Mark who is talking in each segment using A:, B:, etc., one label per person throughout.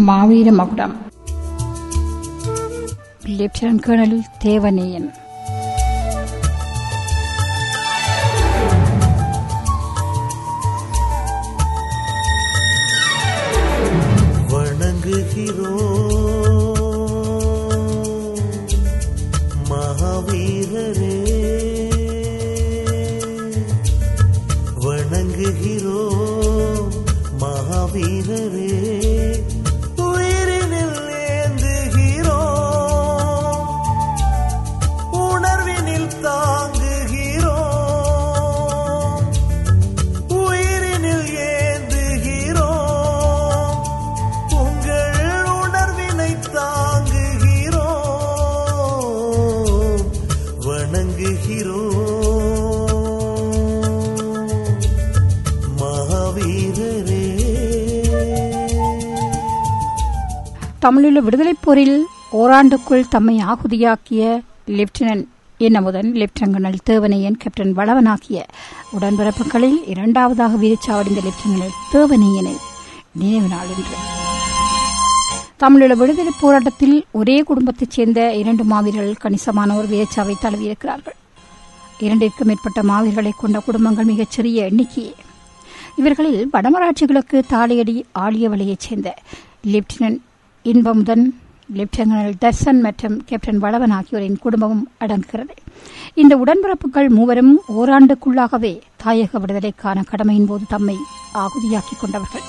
A: மாவீர மகுடம் lieutenant colonel தேவநேயன்
B: வணங்குகிறோம் மகாவீரரே வணங்குகிறோம் மகாவீரரே உயிரினில் ஏந்துகிறோம் உணர்வினில் தாங்குகிறோம் உயிரினில் ஏந்துகிறோம் உங்கள் உணர்வினை தாங்குகிறோம் வணங்குகிறோம் மகாவீரரே
A: தமிழீழ விடுதலைப் போரில் ஓராண்டுக்குள் தம்மை ஆகுதியாக்கிய லெப்டினன்ட் என்னமுதன் லெப்டினன்ட் கர்னல் தேவனையன் கேப்டன் வளவனாகிய உடன்பிறப்புகளில் இரண்டாவதாக வீரச்சாவடைந்த லெப்டினன்ட் தேவனையனை நினைவு நாள் இன்று தமிழீழ விடுதலைப் போராட்டத்தில் ஒரே குடும்பத்தைச் சேர்ந்த இரண்டு மாவீரர்கள் கணிசமானோர் வீரச்சாவை தழுவியிருக்கிறார்கள் இரண்டிற்கும் மேற்பட்ட மாவீரர்களை கொண்ட குடும்பங்கள் மிகச் சிறிய எண்ணிக்கையே இவர்களில் வடமராட்சி கிழக்கு தாளியடி ஆழியவளையைச் சேர்ந்த லெப்டினன்ட் இன்பமுதன் லெப்டினன்ட் தர்சன் மற்றும் கேப்டன் வளவன் ஆகியோரின் குடும்பமும் அடங்குகிறது இந்த உடன்பிறப்புகள் மூவரும் ஓராண்டுக்குள்ளாகவே தாயக விடுதலைக்கான கடமையின் போது தம்மை ஆகுதியாக்கிக் கொண்டவர்கள்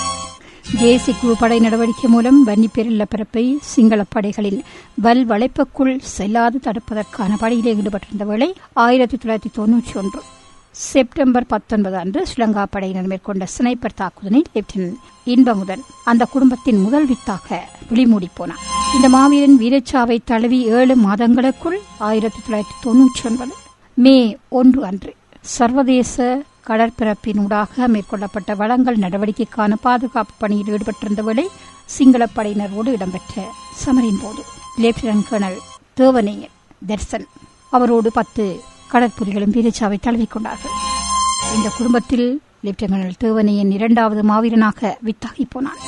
A: தேசிய குழு படை நடவடிக்கை மூலம் வன்னிப்பேர் நிலப்பரப்பை சிங்கள படைகளின் வல் வளைப்புக்குள் செல்லாது தடுப்பதற்கான பணியிலே ஈடுபட்டிருந்த வேளை ஆயிரத்தி தொள்ளாயிரத்தி தொன்னூற்றி ஒன்று செப்டம்பர் பத்தொன்பது அன்று ஸ்ரீலங்கா படையினர் மேற்கொண்ட ஸ்னைப்பர் தாக்குதலில் லெப்டினன்ட் இன்பமுதன் அந்த குடும்பத்தின் முதல் வித்தாக விழிமூடி போனார் இந்த மாவீரன் வீரச்சாவை தழுவி ஏழு மாதங்களுக்குள் ஆயிரத்தி தொள்ளாயிரத்தி தொன்னூற்றி ஒன்பது மே ஒன்று அன்று சர்வதேச கடற்பரப்பினூடாக மேற்கொள்ளப்பட்ட வளங்கள் நடவடிக்கைக்கான பாதுகாப்பு பணியில் ஈடுபட்டிருந்த வேளை சிங்கள படையினரோடு இடம்பெற்ற சமரின் போது லெப்டினன்ட் கர்னல் தேவநேயன் தர்சன் அவரோடு பத்து கடற்புலிகளும் வீரச்சாவை தழுவிக்கொண்டார்கள் இந்த குடும்பத்தில் லெப்டினன்ட் கர்னல் தேவனையன் இரண்டாவது மாவீரனாக வித்தாகி போனான்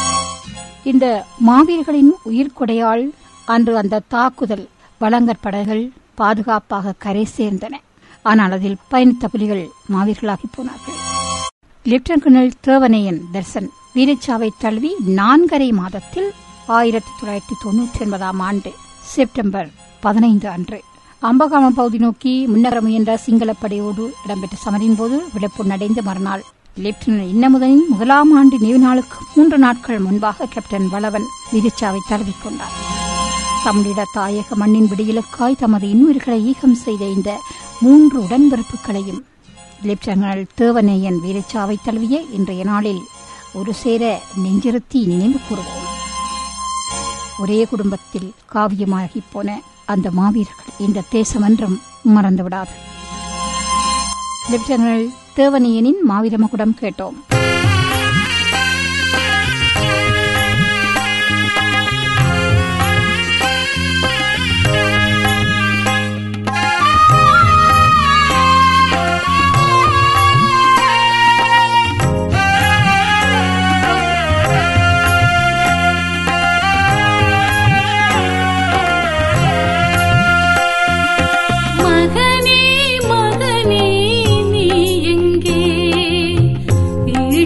A: இந்த மாவீரர்களின் உயிர்கொடையால் அன்று அந்த தாக்குதல் வளங்கற் படைகள் பாதுகாப்பாக கரை சேர்ந்தன ஆனால் அதில் பயணித்த புலிகள் மாவீரர்களாகி போனார்கள் லெப்டினன்ட் கர்னல் தேவனையன் தர்சன் வீரச்சாவை தழுவி நான்கரை மாதத்தில் ஆயிரத்தி தொள்ளாயிரத்தி தொன்னூற்றி ஒன்பதாம் ஆண்டு செப்டம்பர் பதினைந்து அன்று அம்பகாமம் பகுதி நோக்கி முன்னேற முயன்ற சிங்களப் படையோடு இடம்பெற்ற சமரின் போது விளப்புணடைந்த மறுநாள் லெப்டினன்ட் இன்னமுதனின் முதலாம் ஆண்டு நினைவு நாளுக்கு மூன்று நாட்கள் முன்பாக கேப்டன் வளவன் வீரச்சாவை தழுவிக்கொண்டார் தமிழிட தாயக மண்ணின் விடியலுக்காய் தமது இன்னுயிர்களை ஈகம் செய்த இந்த மூன்று உடன்பிறப்புகளையும் லெப்டினன்ட் தேவநேயன் வீரச்சாவை தழுவிய இன்றைய நாளில் ஒரு சேர நெஞ்சிருத்தி நினைவு கூறுவோம் ஒரே குடும்பத்தில் காவியமாகி போன அந்த மாவீரர்கள் இந்த தேசமன்றும் மறந்துவிடாது லெப்டினன்ட் தேவனியனின் மாவீர மகுடம் கேட்டோம்
C: மகனே மகனே நீ எங்கே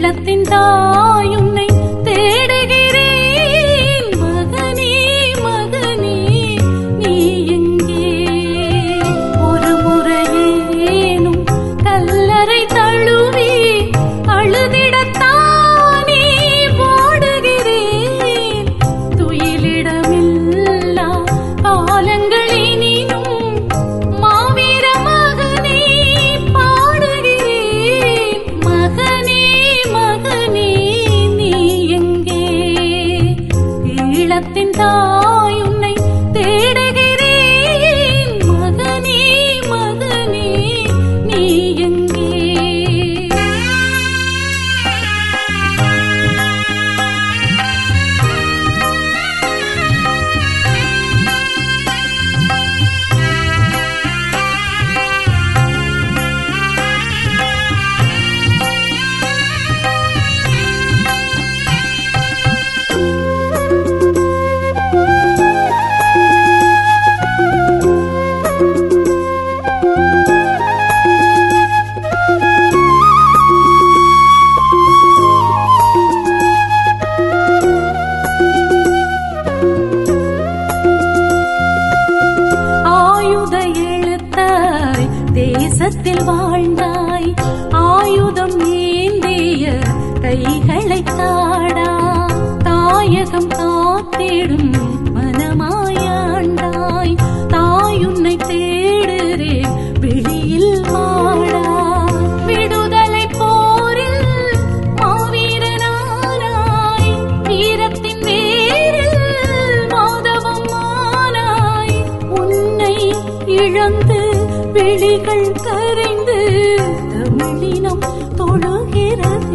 C: எழுத்தாய் தேசத்தில் வாழ்ந்தாய் ஆயுதம் ஏந்திய கைகளை தாடா தாயகம் காத்திடும் மனமாயாண்டாய் தாயுன்னை தேடுறே வெளியில் மாடா விடுதலை போரில் மாவீரனானாய் வீரத்தின் வேரில் மாதவம் ஆனாய் உன்னை இழந்து விழிகள் கரைந்து தமிழினம் தொழுகிறது